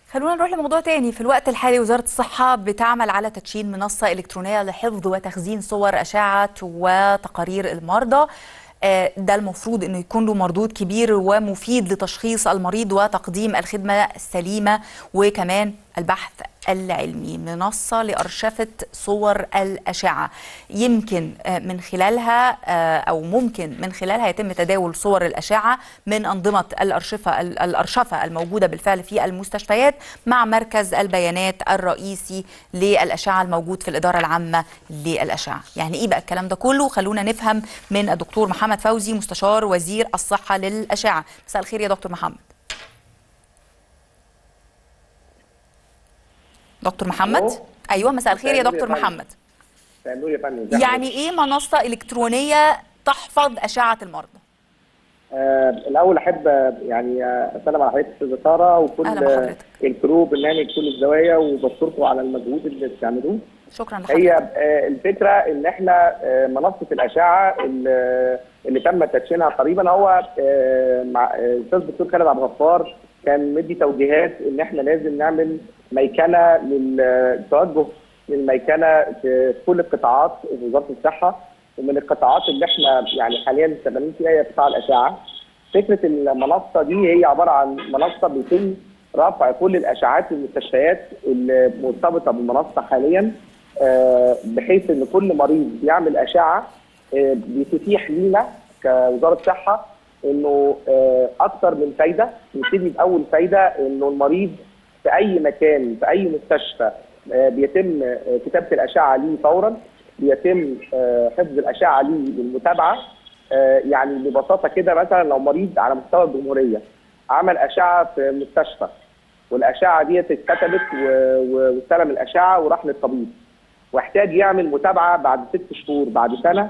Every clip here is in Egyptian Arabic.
خلونا نروح لموضوع تاني في الوقت الحالي وزارة الصحة بتعمل على تدشين منصة إلكترونية لحفظ وتخزين صور أشعة وتقارير المرضى آه، ده المفروض انه يكون له مردود كبير ومفيد لتشخيص المريض وتقديم الخدمة السليمة وكمان البحث العلمي منصة لأرشفة صور الأشعة يمكن آه، من خلالها آه، أو ممكن من خلالها يتم تداول صور الأشعة من أنظمة الأرشفة الأرشفة الموجودة بالفعل في المستشفيات مع مركز البيانات الرئيسي للأشعة الموجود في الإدارة العامة للأشعة يعني إيه بقى الكلام ده كله خلونا نفهم من الدكتور محمد فوزي مستشار وزير الصحة للأشعة مساء الخير يا دكتور محمد دكتور محمد ألو. ايوه مساء الخير يا مساء النور دكتور يا فندم. محمد مساء النور يا فندم ازي يعني ايه منصه الكترونيه تحفظ اشعه المرضى آه الاول احب آه، يعني آه، اسلم على حضرتك استاذه ساره وكل أهلا بحضرتك. آه، الكرو برنامج كل الزوايا وبشكركم على المجهود اللي بتعملوه شكرا لحضرتك هي آه، الفكره ان احنا آه، منصه الاشعه اللي اللي تم تدشينها قريبا هو آه، مع آه، الاستاذ الدكتور خالد عبد الغفار كان مدي توجيهات ان احنا لازم نعمل ميكنه للتوجه للميكنه في كل القطاعات في وزاره الصحه ومن القطاعات اللي احنا يعني حاليا شغالين فيها هي قطاع الاشعه. فكره المنصه دي هي عباره عن منصه بيتم رفع كل الاشعاعات للمستشفيات اللي مرتبطه بالمنصه حاليا آه، بحيث ان كل مريض بيعمل اشعه آه، بتتيح لينا كوزاره صحه انه آه، اكثر من فايده نبتدي باول فايده انه المريض في اي مكان في اي مستشفى آه، بيتم آه، كتابه الاشعه ليه فورا بيتم آه، حفظ الاشعه ليه للمتابعه آه، يعني ببساطه كده مثلا لو مريض على مستوى الجمهوريه عمل اشعه في مستشفى والاشعه دي اتكتبت و- و- واستلم الاشعه وراح للطبيب واحتاج يعمل متابعه بعد ست شهور بعد سنه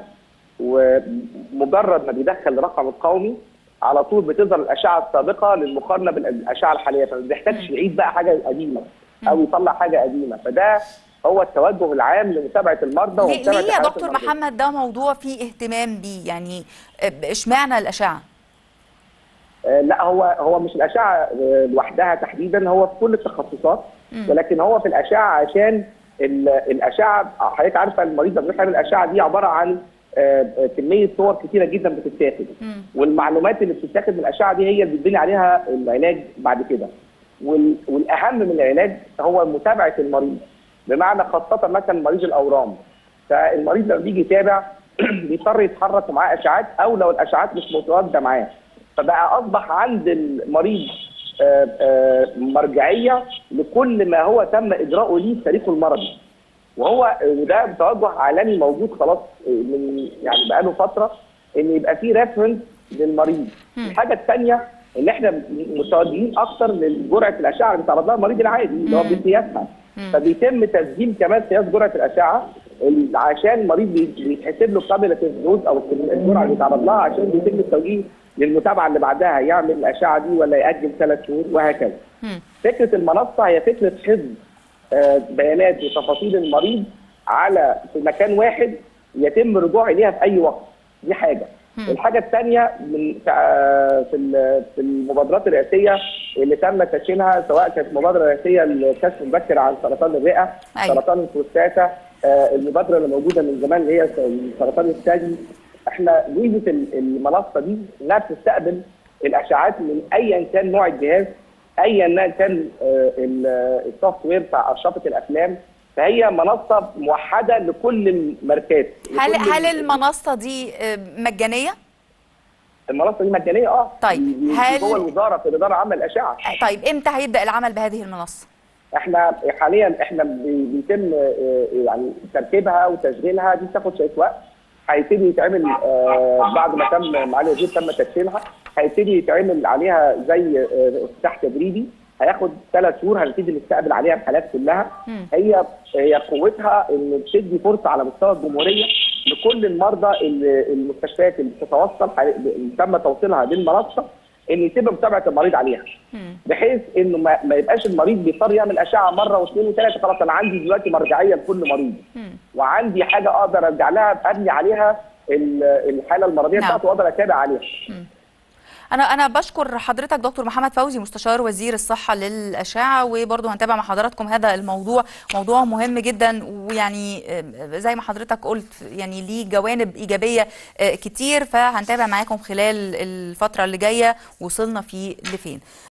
ومجرد ما بيدخل الرقم القومي على طول بتظهر الاشعه السابقه للمقارنه بالاشعه الحاليه فما بيحتاجش يعيد بقى حاجه قديمه او يطلع حاجه قديمه فده هو التوجه العام لمتابعه المرضى ليه, ومتابعه ليه يا حالات دكتور المرضى. محمد ده موضوع فيه اهتمام بيه يعني آه، اشمعنى الاشعه آه، لا هو هو مش الاشعه آه، لوحدها تحديدا هو في كل التخصصات ولكن هو في الاشعه عشان ال- الاشعه حضرتك عارفه المريض لما بيروح يعمل الاشعه دي عباره عن آه، آه، كميه صور كتيره جدا بتتاخد والمعلومات اللي بتتاخد من الاشعه دي هي اللي بتبني عليها العلاج بعد كده وال- والاهم من العلاج هو متابعه المريض بمعنى خاصه مثلا مريض الاورام فالمريض لما بيجي يتابع بيضطر يتحرك ومعاه اشعاعات او لو الاشعاعات مش متواجده معاه فبقى اصبح عند المريض آه، آه، مرجعيه لكل ما هو تم اجراؤه ليه في تاريخه المرضي وهو وده توجه عالمي موجود خلاص من يعني بقاله فتره ان يبقى في ريفرنس للمريض الحاجه الثانيه ان احنا متوجهين اكتر لجرعه الاشعه اللي بيتعرض لها المريض العادي اللي هو بقياسها فبيتم تسجيل كمان قياس جرعه الاشعه ال- عشان المريض بي- بيتحسب له قابله الدوز او الجرعه اللي بيتعرض لها عشان بيتم التوجيه للمتابعه اللي بعدها يعمل الاشعه دي ولا ياجل ثلاث شهور وهكذا. فكره المنصه هي فكره حفظ آه، بيانات وتفاصيل المريض على في مكان واحد يتم الرجوع اليها في اي وقت دي حاجه الحاجه الثانيه من آه، في ال- في المبادرات الرئاسيه اللي تم تدشينها سواء كانت مبادره رئاسيه للكشف المبكر عن سرطان الرئه أيوة. سرطان البروستاتا آه، المبادره اللي موجوده من زمان اللي هي سرطان الثدي احنا ميزه ال- المنصه دي انها بتستقبل الاشعاعات من ايا كان نوع الجهاز ايا كان آه، ال- السوفت وير بتاع ارشفه الافلام فهي منصه موحده لكل الماركات هل لكل هل ال- المنصه دي آه، مجانيه المنصه دي مجانيه اه طيب، دي- دي هل- جوه الوزاره في الاداره العامه للاشعه طيب امتى هيبدا العمل بهذه المنصه احنا حاليا احنا بي- بيتم آه، يعني تركيبها وتشغيلها دي بتاخد شويه وقت هيبتدي يتعمل آه، بعد ما تم معالي الوزير تم تدشينها هيبتدي يتعمل عليها زي آه، افتتاح تدريبي هياخد ثلاث شهور هنبتدي نستقبل عليها الحالات كلها هي هي قوتها ان بتدي فرصه على مستوى الجمهوريه لكل المرضى اللي المستشفيات اللي بتتوصل اللي تم توصيلها للمنصه ان يتم متابعه المريض عليها بحيث انه ما, ما يبقاش المريض بيضطر يعمل اشعه مره واثنين وثلاثه خلاص انا عندي دلوقتي مرجعيه لكل مريض وعندي حاجه اقدر ارجع لها ابني عليها ال- الحاله المرضيه نعم. بتاعته واقدر اتابع عليها انا انا بشكر حضرتك دكتور محمد فوزي مستشار وزير الصحه للاشعه وبرضه هنتابع مع حضراتكم هذا الموضوع موضوع مهم جدا ويعني زي ما حضرتك قلت يعني ليه جوانب ايجابيه كتير فهنتابع معاكم خلال الفتره اللي جايه وصلنا فيه لفين